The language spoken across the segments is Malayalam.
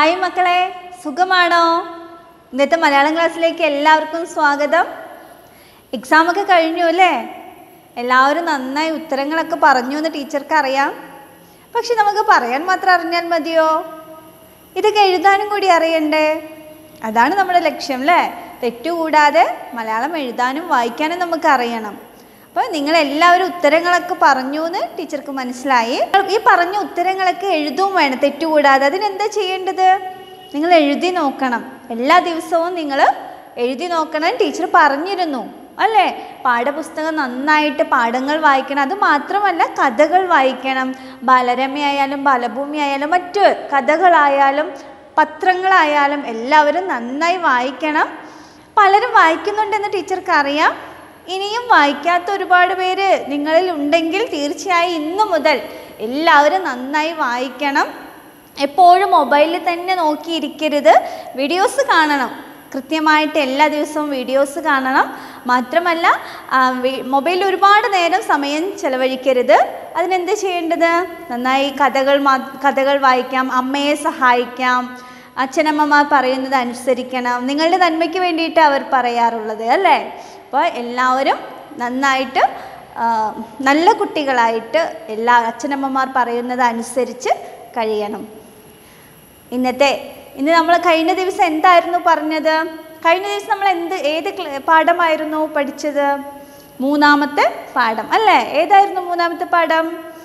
ഹായ് മക്കളെ സുഖമാണോ ഇന്നത്തെ മലയാളം ക്ലാസ്സിലേക്ക് എല്ലാവർക്കും സ്വാഗതം എക്സാം ഒക്കെ കഴിഞ്ഞു അല്ലേ എല്ലാവരും നന്നായി ഉത്തരങ്ങളൊക്കെ പറഞ്ഞു എന്ന് ടീച്ചർക്ക് അറിയാം പക്ഷെ നമുക്ക് പറയാൻ മാത്രം അറിഞ്ഞാൽ മതിയോ ഇതൊക്കെ എഴുതാനും കൂടി അറിയണ്ടേ അതാണ് നമ്മുടെ ലക്ഷ്യം അല്ലേ തെറ്റുകൂടാതെ മലയാളം എഴുതാനും വായിക്കാനും നമുക്ക് അറിയണം അപ്പോൾ നിങ്ങൾ എല്ലാവരും ഉത്തരങ്ങളൊക്കെ പറഞ്ഞു എന്ന് ടീച്ചർക്ക് മനസ്സിലായി ഈ പറഞ്ഞ ഉത്തരങ്ങളൊക്കെ എഴുതും വേണം തെറ്റുകൂടാതെ അതിനെന്താ ചെയ്യേണ്ടത് നിങ്ങൾ എഴുതി നോക്കണം എല്ലാ ദിവസവും നിങ്ങൾ എഴുതി നോക്കണം ടീച്ചർ പറഞ്ഞിരുന്നു അല്ലേ പാഠപുസ്തകം നന്നായിട്ട് പാഠങ്ങൾ വായിക്കണം അത് മാത്രമല്ല കഥകൾ വായിക്കണം ബാലരമയായാലും ബാലഭൂമി ആയാലും മറ്റ് കഥകളായാലും പത്രങ്ങളായാലും എല്ലാവരും നന്നായി വായിക്കണം പലരും വായിക്കുന്നുണ്ടെന്ന് ടീച്ചർക്ക് അറിയാം ഇനിയും വായിക്കാത്ത ഒരുപാട് പേര് നിങ്ങളിൽ ഉണ്ടെങ്കിൽ തീർച്ചയായും ഇന്നു മുതൽ എല്ലാവരും നന്നായി വായിക്കണം എപ്പോഴും മൊബൈലിൽ തന്നെ നോക്കിയിരിക്കരുത് വീഡിയോസ് കാണണം കൃത്യമായിട്ട് എല്ലാ ദിവസവും വീഡിയോസ് കാണണം മാത്രമല്ല മൊബൈലിൽ ഒരുപാട് നേരം സമയം ചെലവഴിക്കരുത് അതിനെന്ത് ചെയ്യേണ്ടത് നന്നായി കഥകൾ മാ കഥകൾ വായിക്കാം അമ്മയെ സഹായിക്കാം അച്ഛനമ്മമാർ പറയുന്നത് അനുസരിക്കണം നിങ്ങളുടെ നന്മയ്ക്ക് വേണ്ടിയിട്ട് അവർ പറയാറുള്ളത് അല്ലേ അപ്പോൾ എല്ലാവരും നന്നായിട്ട് ആ, നല്ല കുട്ടികളായിട്ട് എല്ലാ അച്ഛനമ്മമാർ പറയുന്നത് അനുസരിച്ച് കഴിയണം ഇന്നത്തെ ഇന്ന് നമ്മൾ കഴിഞ്ഞ ദിവസം എന്തായിരുന്നു പറഞ്ഞത് കഴിഞ്ഞ ദിവസം നമ്മൾ എന്ത് ഏത് ക്ല- പാഠമായിരുന്നു പഠിച്ചത് മൂന്നാമത്തെ പാഠം അല്ലേ ഏതായിരുന്നു മൂന്നാമത്തെ പാഠം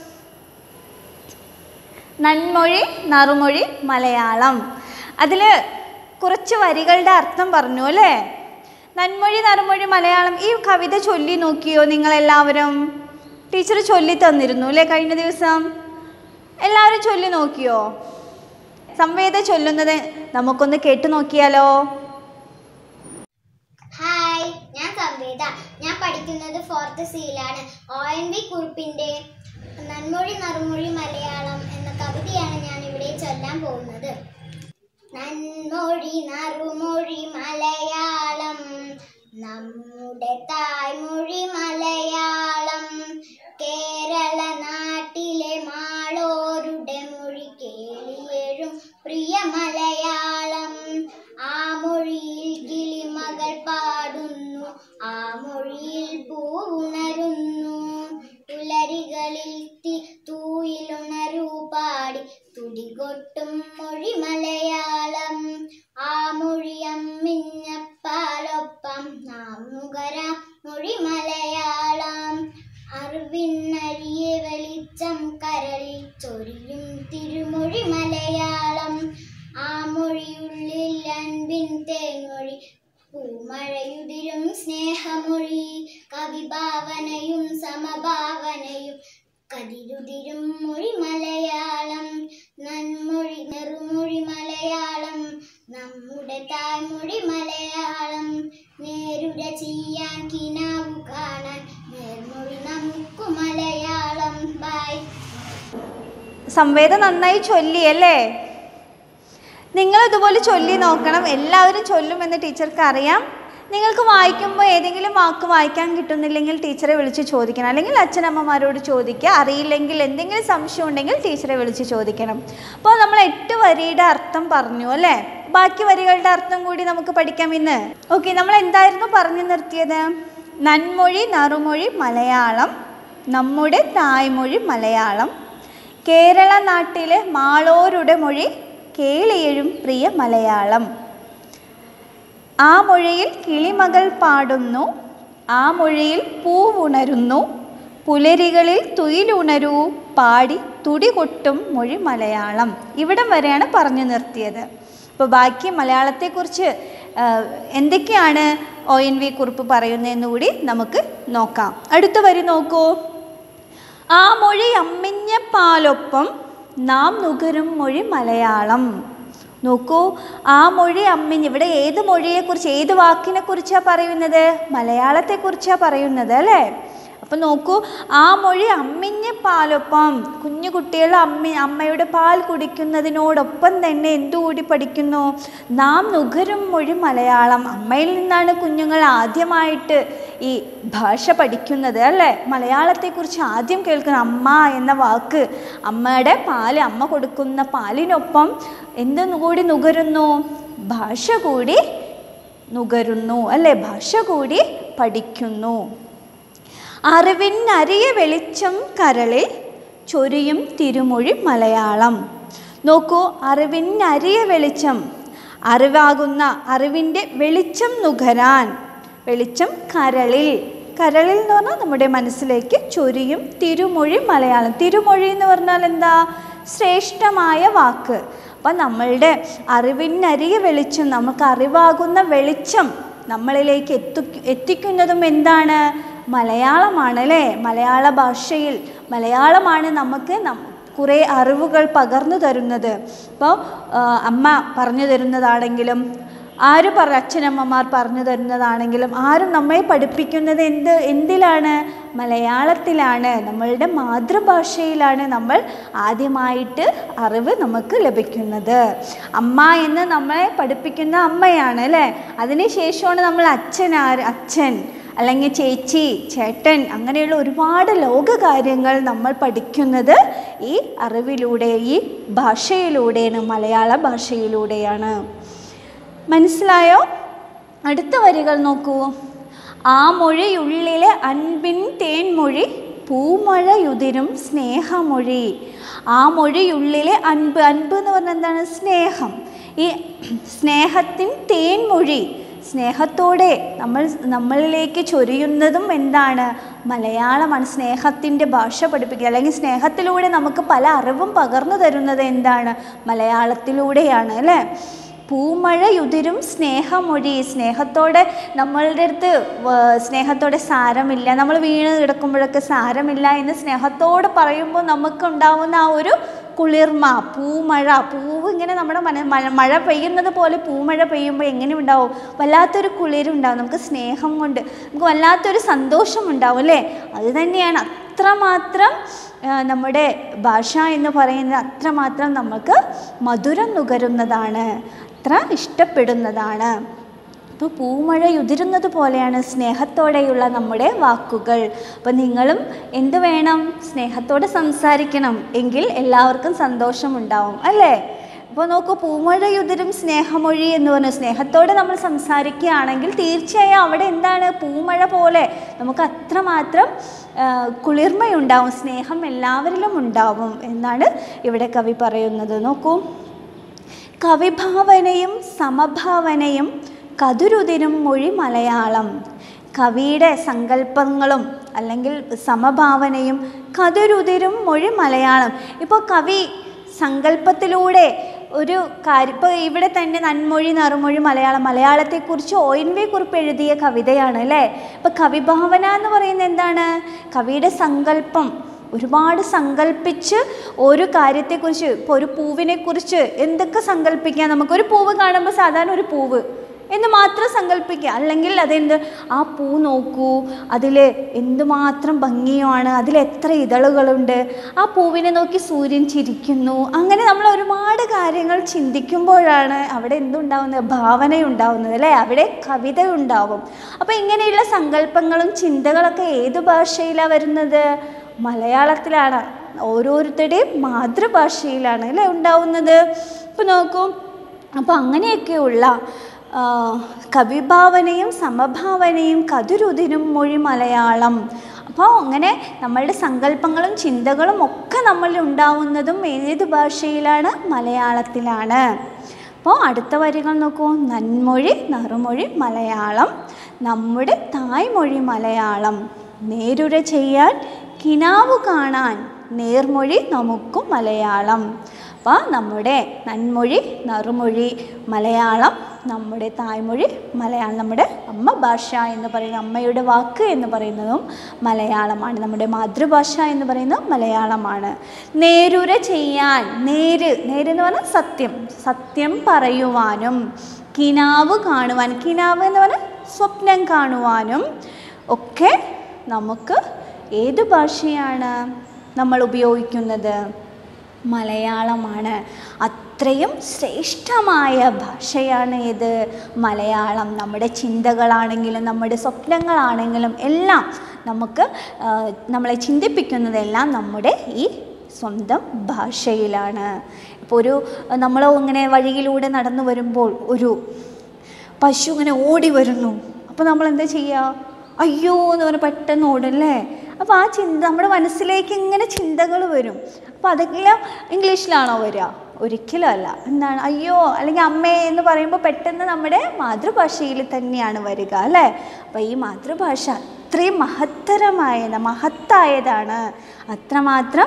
നന്മൊഴി നറുമൊഴി മലയാളം അതിൽ കുറച്ച് വരികളുടെ അർത്ഥം പറഞ്ഞു അല്ലേ നന്മൊഴി നറുമൊഴി മലയാളം ഈ കവിത ചൊല്ലി നോക്കിയോ നിങ്ങളെല്ലാവരും ടീച്ചർ ചൊല്ലി തന്നിരുന്നു അല്ലേ കഴിഞ്ഞ ദിവസം എല്ലാവരും ചൊല്ലി നോക്കിയോ സംവേദ ചൊല്ലുന്നത് നമുക്കൊന്ന് കേട്ടു നോക്കിയാലോ ഹായ് ഞാൻ സംവേദ ഞാൻ പഠിക്കുന്നത് ഫോർത്ത് സിയിലാണ് ഒ എൻ വി കുറിപ്പിന്റെ നന്മൊഴി നറുമൊഴി മലയാളം എന്ന കവിതയാണ് ഞാൻ ഇവിടെ ചൊല്ലാൻ പോകുന്നത് നന്മൊഴി നറുമൊഴി മലയാളം നമ്മുടെ തായ്മൊഴി മലയാളം കേരള നാട്ടിലെ മാളോരുടെ മൊഴി കേളിയേഴും പ്രിയ മലയാളം ആ മൊഴിയിൽ കിളിമകൾ പാടുന്നു ആ മൊഴിയിൽ പൂവുണരുന്നു പുലരികളിൽ തി തൂയിലുണരൂ പാടി തുടികൊട്ടും മൊഴി മലയാളം ആ മൊഴി അമ്മിഞ്ഞപ്പാലൊപ്പം നാം നുകരാം മൊഴി മലയാളം അറിവിന്നരിയ വെളിച്ചം കരളിൽ ചൊരിയും തിരുമൊഴി മലയാളം ആ മൊഴിയുള്ളിൽ അൻപിൻ തേൻമൊഴി പൂമഴയുതിരും സ്നേഹമൊഴി കവിഭാവനയും സമഭാവനയും കതിരുതിരും മൊഴി മലയാളം നന്മൊഴി നെറുമൊഴി മലയാളം നമ്മുടെ തായ്മൊഴി മലയാളം നേരുര ചെയ്യാൻ കിനാവു കാണാൻ നേർമൊഴി നമുക്കു മലയാളം ബൈ സംവേദം നന്നായി ചൊല്ലി അല്ലേ നിങ്ങൾ ഇതുപോലെ ചൊല്ലി നോക്കണം എല്ലാവരും ചൊല്ലുമെന്ന് ടീച്ചർക്ക് അറിയാം നിങ്ങൾക്ക് വായിക്കുമ്പോൾ ഏതെങ്കിലും വാക്ക് വായിക്കാൻ കിട്ടുന്നില്ലെങ്കിൽ ടീച്ചറെ വിളിച്ച് ചോദിക്കണം അല്ലെങ്കിൽ അച്ഛനമ്മമാരോട് ചോദിക്കുക അറിയില്ലെങ്കിൽ എന്തെങ്കിലും സംശയം ഉണ്ടെങ്കിൽ ടീച്ചറെ വിളിച്ച് ചോദിക്കണം അപ്പോൾ നമ്മൾ എട്ട് വരിയുടെ അർത്ഥം പറഞ്ഞു അല്ലേ ബാക്കി വരികളുടെ അർത്ഥം കൂടി നമുക്ക് പഠിക്കാം ഇന്ന് ഓക്കെ നമ്മൾ എന്തായിരുന്നു പറഞ്ഞു നിർത്തിയത് നന്മൊഴി നറുമൊഴി മലയാളം നമ്മുടെ തായ്മൊഴി മലയാളം കേരള നാട്ടിലെ മാളോരുടെ മൊഴി കേളിയഴും പ്രിയ മലയാളം ആ മൊഴിയിൽ കിളിമകൾ പാടുന്നു ആ മൊഴിയിൽ പൂവുണരുന്നു പുലരികളിൽ തുയിലുണരൂ പാടി തുടി കൊട്ടും മൊഴി മലയാളം ഇവിടം വരെയാണ് പറഞ്ഞു നിർത്തിയത് അപ്പോൾ ബാക്കി മലയാളത്തെക്കുറിച്ച് ആ, എന്തൊക്കെയാണ് ഒ എൻ വി കുറിപ്പ് പറയുന്നതെന്ന് കൂടി നമുക്ക് നോക്കാം അടുത്ത വരി നോക്കൂ ആ മൊഴി അമ്മിഞ്ഞ പാലൊപ്പം നാം നുകരും മൊഴി മലയാളം നോക്കൂ ആ മൊഴി അമ്മിഞ്ഞ് ഇവിടെ ഏത് മൊഴിയെക്കുറിച്ച് ഏത് വാക്കിനെ കുറിച്ചാണ് പറയുന്നത് മലയാളത്തെക്കുറിച്ചാണ് പറയുന്നത് അല്ലേ അപ്പം നോക്കൂ ആ മൊഴി അമ്മിഞ്ഞ പാലൊപ്പം കുഞ്ഞു കുട്ടികൾ അമ്മ അമ്മയുടെ പാൽ കുടിക്കുന്നതിനോടൊപ്പം തന്നെ എന്തുകൂടി പഠിക്കുന്നു നാം നുകരും മൊഴി മലയാളം അമ്മയിൽ നിന്നാണ് കുഞ്ഞുങ്ങൾ ആദ്യമായിട്ട് ഈ ഭാഷ പഠിക്കുന്നത് അല്ലേ മലയാളത്തെക്കുറിച്ച് ആദ്യം കേൾക്കുന്ന അമ്മ എന്ന വാക്ക് അമ്മയുടെ പാല് അമ്മ കൊടുക്കുന്ന പാലിനൊപ്പം എന്ത് കൂടി നുകരുന്നു ഭാഷ കൂടി നുകരുന്നു അല്ലേ ഭാഷ കൂടി പഠിക്കുന്നു അറിവിനരിയ വെളിച്ചം കരളിൽ ചൊരിയും തിരുമൊഴി മലയാളം നോക്കൂ അറിവിനരിയ വെളിച്ചം അറിവാകുന്ന അറിവിൻ്റെ വെളിച്ചം നുകരാൻ വെളിച്ചം കരളിൽ കരളിൽ എന്ന് പറഞ്ഞാൽ നമ്മുടെ മനസ്സിലേക്ക് ചൊരിയും തിരുമൊഴി മലയാളം തിരുമൊഴി എന്ന് പറഞ്ഞാൽ എന്താ ശ്രേഷ്ഠമായ വാക്ക് അപ്പം നമ്മളുടെ അറിവിനരിയ വെളിച്ചം നമുക്ക് അറിവാകുന്ന വെളിച്ചം നമ്മളിലേക്ക് എത്തി എത്തിക്കുന്നതും എന്താണ് മലയാളമാണ് അല്ലേ മലയാള ഭാഷയിൽ മലയാളമാണ് നമുക്ക് നം കുറേ അറിവുകൾ പകർന്നു തരുന്നത് അപ്പോൾ അമ്മ പറഞ്ഞു തരുന്നതാണെങ്കിലും ആര് പറ അച്ഛനമ്മമാർ പറഞ്ഞു തരുന്നതാണെങ്കിലും ആരും നമ്മെ പഠിപ്പിക്കുന്നത് എന്ത് എന്തിലാണ് മലയാളത്തിലാണ് നമ്മളുടെ മാതൃഭാഷയിലാണ് നമ്മൾ ആദ്യമായിട്ട് അറിവ് നമുക്ക് ലഭിക്കുന്നത് അമ്മ എന്ന് നമ്മളെ പഠിപ്പിക്കുന്ന അമ്മയാണ് അല്ലേ അതിനുശേഷമാണ് നമ്മൾ അച്ഛൻ ആര് അച്ഛൻ അല്ലെങ്കിൽ ചേച്ചി ചേട്ടൻ അങ്ങനെയുള്ള ഒരുപാട് ലോക കാര്യങ്ങൾ നമ്മൾ പഠിക്കുന്നത് ഈ അറിവിലൂടെ ഈ ഭാഷയിലൂടെയാണ് മലയാള ഭാഷയിലൂടെയാണ് മനസ്സിലായോ അടുത്ത വരികൾ നോക്കൂ ആ മൊഴിയുള്ളിലെ അൻപിൻ തേൻമൊഴി പൂമഴയുതിരും സ്നേഹമൊഴി ആ മൊഴിയുള്ളിലെ അൻപ് അൻപ് എന്ന് പറഞ്ഞാൽ എന്താണ് സ്നേഹം ഈ സ്നേഹത്തിൻ തേൻമൊഴി സ്നേഹത്തോടെ നമ്മൾ നമ്മളിലേക്ക് ചൊരിയുന്നതും എന്താണ് മലയാളമാണ് സ്നേഹത്തിൻ്റെ ഭാഷ പഠിപ്പിക്കുക അല്ലെങ്കിൽ സ്നേഹത്തിലൂടെ നമുക്ക് പല അറിവും പകർന്നു തരുന്നത് എന്താണ് മലയാളത്തിലൂടെയാണ് അല്ലേ പൂമഴയുതിരും സ്നേഹമൊഴി സ്നേഹത്തോടെ നമ്മളുടെ അടുത്ത് വ- സ്നേഹത്തോടെ സാരമില്ല നമ്മൾ വീണ് കിടക്കുമ്പോഴൊക്കെ സാരമില്ല എന്ന് സ്നേഹത്തോട് പറയുമ്പോൾ നമുക്കുണ്ടാവുന്ന ആ ഒരു കുളിർമ പൂമഴ പൂവ് ഇങ്ങനെ നമ്മുടെ മന മഴ മഴ പെയ്യുന്നത് പോലെ പൂമഴ പെയ്യുമ്പോൾ എങ്ങനെ ഉണ്ടാവും വല്ലാത്തൊരു കുളിരുണ്ടാവും നമുക്ക് സ്നേഹം കൊണ്ട് നമുക്ക് വല്ലാത്തൊരു സന്തോഷം ഉണ്ടാവും അല്ലേ അത് തന്നെയാണ് അത്രമാത്രം ആ, നമ്മുടെ ഭാഷ എന്ന് പറയുന്നത് അത്രമാത്രം നമുക്ക് മധുരം നുകരുന്നതാണ് അത്ര ഇഷ്ടപ്പെടുന്നതാണ് അപ്പോൾ പൂമഴയുതിരുന്നത് പോലെയാണ് സ്നേഹത്തോടെയുള്ള നമ്മുടെ വാക്കുകൾ അപ്പോൾ നിങ്ങളും എന്ത് വേണം സ്നേഹത്തോടെ സംസാരിക്കണം എങ്കിൽ എല്ലാവർക്കും സന്തോഷമുണ്ടാവും അല്ലേ അപ്പോൾ നോക്കൂ പൂമഴയുതിരും സ്നേഹമൊഴി എന്ന് പറഞ്ഞു സ്നേഹത്തോടെ നമ്മൾ സംസാരിക്കുകയാണെങ്കിൽ തീർച്ചയായും അവിടെ എന്താണ് പൂമഴ പോലെ നമുക്ക് അത്രമാത്രം ആ, കുളിർമയുണ്ടാവും സ്നേഹം എല്ലാവരിലും ഉണ്ടാവും എന്നാണ് ഇവിടെ കവി പറയുന്നത് നോക്കൂ കവിഭാവനയും സമഭാവനയും കതുരുതിരും മൊഴി മലയാളം കവിയുടെ സങ്കല്പങ്ങളും അല്ലെങ്കിൽ സമഭാവനയും കതുരുതിരും മൊഴി മലയാളം ഇപ്പോൾ കവി സങ്കല്പത്തിലൂടെ ഒരു കാര്യം ഇപ്പോൾ ഇവിടെ തന്നെ നന്മൊഴി നറുമൊഴി മലയാളം മലയാളത്തെക്കുറിച്ച് ഒ എൻ വി കുറിപ്പ് എഴുതിയ കവിതയാണ് അല്ലേ ഇപ്പോൾ കവിഭാവന എന്ന് പറയുന്നത് എന്താണ് കവിയുടെ സങ്കല്പം ഒരുപാട് സങ്കല്പിച്ച് ഒരു കാര്യത്തെക്കുറിച്ച് ഇപ്പോൾ ഒരു പൂവിനെക്കുറിച്ച് എന്തൊക്കെ സങ്കല്പിക്കാം നമുക്കൊരു പൂവ് കാണുമ്പോൾ സാധാരണ ഒരു പൂവ് എന്ന് മാത്രം സങ്കല്പിക്കുക അല്ലെങ്കിൽ അതെന്ത് ആ പൂ നോക്കൂ അതിൽ എന്തുമാത്രം ഭംഗിയുമാണ് അതിൽ എത്ര ഇതളുകളുണ്ട് ആ പൂവിനെ നോക്കി സൂര്യൻ ചിരിക്കുന്നു അങ്ങനെ നമ്മൾ ഒരുപാട് കാര്യങ്ങൾ ചിന്തിക്കുമ്പോഴാണ് അവിടെ എന്തുണ്ടാവുന്നത് ഭാവനയുണ്ടാവുന്നത് അല്ലേ അവിടെ കവിത ഉണ്ടാവും അപ്പോൾ ഇങ്ങനെയുള്ള സങ്കല്പങ്ങളും ചിന്തകളൊക്കെ ഏത് ഭാഷയിലാണ് വരുന്നത് മലയാളത്തിലാണ് ഓരോരുത്തരുടെയും മാതൃഭാഷയിലാണ് അല്ലേ ഉണ്ടാവുന്നത് ഇപ്പോൾ നോക്കൂ അപ്പോൾ അങ്ങനെയൊക്കെയുള്ള ആ, കവിഭാവനയും സമഭാവനയും കതുരുതിരും മൊഴി മലയാളം അപ്പോൾ അങ്ങനെ നമ്മളുടെ സങ്കല്പങ്ങളും ചിന്തകളും ഒക്കെ നമ്മളിൽ ഉണ്ടാവുന്നതും ഏത് ഭാഷയിലാണ് മലയാളത്തിലാണ് അപ്പോൾ അടുത്ത വരികൾ നോക്കൂ നന്മൊഴി നറുമൊഴി മലയാളം നമ്മുടെ തായ്മൊഴി മലയാളം നേരുര ചെയ്യാൻ കിനാവു കാണാൻ നേർമൊഴി നമുക്കും മലയാളം അപ്പോൾ നമ്മുടെ നന്മൊഴി നറുമൊഴി മലയാളം നമ്മുടെ തായ്മൊഴി മലയാളം നമ്മുടെ അമ്മ ഭാഷ എന്ന് പറയുന്ന അമ്മയുടെ വാക്ക് എന്ന് പറയുന്നതും മലയാളമാണ് നമ്മുടെ മാതൃഭാഷ എന്ന് പറയുന്നത് മലയാളമാണ് നേരുര ചെയ്യാൻ നേര് നേര് എന്ന് പറഞ്ഞാൽ സത്യം സത്യം പറയുവാനും കിനാവ് കാണുവാൻ കിനാവ് എന്ന് പറഞ്ഞാൽ സ്വപ്നം കാണുവാനും ഒക്കെ നമുക്ക് ഏത് ഭാഷയാണ് നമ്മൾ ഉപയോഗിക്കുന്നത് മലയാളമാണ് അത്രയും ശ്രേഷ്ഠമായ ഭാഷയാണ് ഇത് മലയാളം നമ്മുടെ ചിന്തകളാണെങ്കിലും നമ്മുടെ സ്വപ്നങ്ങളാണെങ്കിലും എല്ലാം നമുക്ക് ആ, നമ്മളെ ചിന്തിപ്പിക്കുന്നതെല്ലാം നമ്മുടെ ഈ സ്വന്തം ഭാഷയിലാണ് ഇപ്പോൾ ഒരു നമ്മൾ ഇങ്ങനെ വഴിയിലൂടെ നടന്നു വരുമ്പോൾ ഒരു പശു ഇങ്ങനെ ഓടി വരുന്നു അപ്പോൾ നമ്മൾ എന്താ ചെയ്യുക അയ്യോ എന്ന് പറഞ്ഞ് പെട്ടെന്ന് ഓടല്ലേ അപ്പോൾ ആ ചിന്ത നമ്മുടെ മനസ്സിലേക്ക് ഇങ്ങനെ ചിന്തകൾ വരും അപ്പോൾ അതെല്ലാം ഇംഗ്ലീഷിലാണോ വരിക ഒരിക്കലും അല്ല എന്താണ് അയ്യോ അല്ലെങ്കിൽ അമ്മേ എന്ന് പറയുമ്പോൾ പെട്ടെന്ന് നമ്മുടെ മാതൃഭാഷയിൽ തന്നെയാണ് വരിക അല്ലേ അപ്പോൾ ഈ മാതൃഭാഷ അത്രയും മഹത്തരമായ മഹത്തായതാണ് അത്രമാത്രം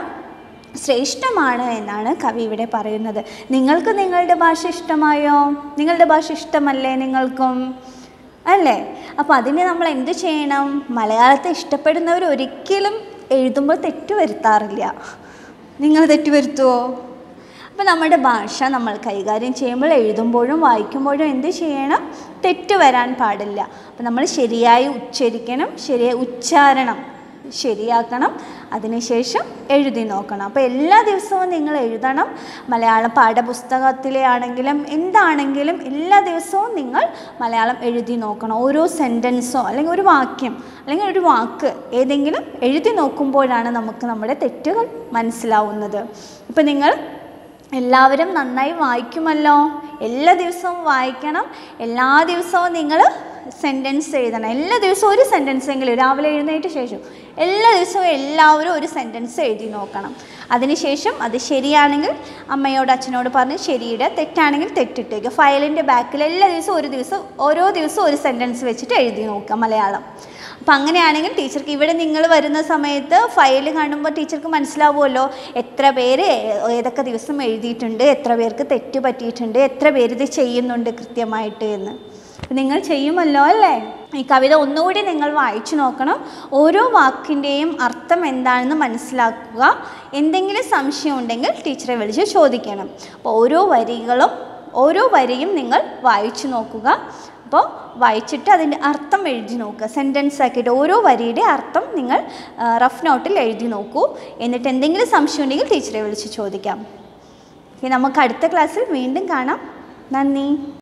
ശ്രേഷ്ഠമാണ് എന്നാണ് കവി ഇവിടെ പറയുന്നത് നിങ്ങൾക്ക് നിങ്ങളുടെ ഭാഷ ഇഷ്ടമായോ നിങ്ങളുടെ ഭാഷ ഇഷ്ടമല്ലേ നിങ്ങൾക്കും അല്ലേ അപ്പോൾ അതിന് നമ്മൾ എന്ത് ചെയ്യണം മലയാളത്തെ ഇഷ്ടപ്പെടുന്നവർ ഒരിക്കലും എഴുതുമ്പോൾ തെറ്റ് വരുത്താറില്ല നിങ്ങൾ തെറ്റ് വരുത്തുമോ അപ്പോൾ നമ്മുടെ ഭാഷ നമ്മൾ കൈകാര്യം ചെയ്യുമ്പോൾ എഴുതുമ്പോഴും വായിക്കുമ്പോഴും എന്ത് ചെയ്യണം തെറ്റ് വരാൻ പാടില്ല അപ്പോൾ നമ്മൾ ശരിയായി ഉച്ചരിക്കണം ശരിയായി ഉച്ചാരണം ശരിയാക്കണം അതിനുശേഷം എഴുതി നോക്കണം അപ്പോൾ എല്ലാ ദിവസവും നിങ്ങൾ എഴുതണം മലയാളം പാഠപുസ്തകത്തിലെ ആണെങ്കിലും എന്താണെങ്കിലും എല്ലാ ദിവസവും നിങ്ങൾ മലയാളം എഴുതി നോക്കണം ഓരോ സെൻറ്റൻസോ അല്ലെങ്കിൽ ഒരു വാക്യം അല്ലെങ്കിൽ ഒരു വാക്ക് ഏതെങ്കിലും എഴുതി നോക്കുമ്പോഴാണ് നമുക്ക് നമ്മുടെ തെറ്റുകൾ മനസ്സിലാവുന്നത് ഇപ്പോൾ നിങ്ങൾ എല്ലാവരും നന്നായി വായിക്കുമല്ലോ എല്ലാ ദിവസവും വായിക്കണം എല്ലാ ദിവസവും നിങ്ങൾ സെൻറ്റൻസ് എഴുതണം എല്ലാ ദിവസവും ഒരു സെൻറ്റൻസ് എങ്കിലും രാവിലെ എഴുന്നേറ്റ ശേഷം എല്ലാ ദിവസവും എല്ലാവരും ഒരു സെൻറ്റൻസ് എഴുതി നോക്കണം അതിനുശേഷം അത് ശരിയാണെങ്കിൽ അമ്മയോട് അച്ഛനോട് പറഞ്ഞ് ശരിയുടെ തെറ്റാണെങ്കിൽ തെറ്റിട്ടേക്ക് ഫയലിൻ്റെ ബാക്കിൽ എല്ലാ ദിവസവും ഒരു ദിവസം ഓരോ ദിവസവും ഒരു സെൻറ്റൻസ് വെച്ചിട്ട് എഴുതി നോക്കുക മലയാളം അപ്പം അങ്ങനെയാണെങ്കിൽ ടീച്ചർക്ക് ഇവിടെ നിങ്ങൾ വരുന്ന സമയത്ത് ഫയൽ കാണുമ്പോൾ ടീച്ചർക്ക് മനസ്സിലാവുമല്ലോ എത്ര പേര് ഏ- ഏതൊക്കെ ദിവസം എഴുതിയിട്ടുണ്ട് എത്ര പേർക്ക് തെറ്റ് പറ്റിയിട്ടുണ്ട് എത്ര പേര് ഇത് ചെയ്യുന്നുണ്ട് കൃത്യമായിട്ട് എന്ന് അപ്പം നിങ്ങൾ ചെയ്യുമല്ലോ അല്ലേ ഈ കവിത ഒന്നുകൂടി നിങ്ങൾ വായിച്ചു നോക്കണം ഓരോ വാക്കിൻ്റെയും അർത്ഥം എന്താണെന്ന് മനസ്സിലാക്കുക എന്തെങ്കിലും സംശയം ഉണ്ടെങ്കിൽ ടീച്ചറെ വിളിച്ച് ചോദിക്കണം അപ്പോൾ ഓരോ വരികളും ഓരോ വരിയും നിങ്ങൾ വായിച്ചു നോക്കുക അപ്പോൾ വായിച്ചിട്ട് അതിൻ്റെ അർത്ഥം എഴുതി നോക്കുക സെൻറ്റൻസ് ആക്കിയിട്ട് ഓരോ വരിയുടെ അർത്ഥം നിങ്ങൾ റഫ് നോട്ടിൽ എഴുതി നോക്കൂ എന്നിട്ട് എന്തെങ്കിലും സംശയം ഉണ്ടെങ്കിൽ ടീച്ചറെ വിളിച്ച് ചോദിക്കാം ഇനി നമുക്ക് അടുത്ത ക്ലാസ്സിൽ വീണ്ടും കാണാം നന്ദി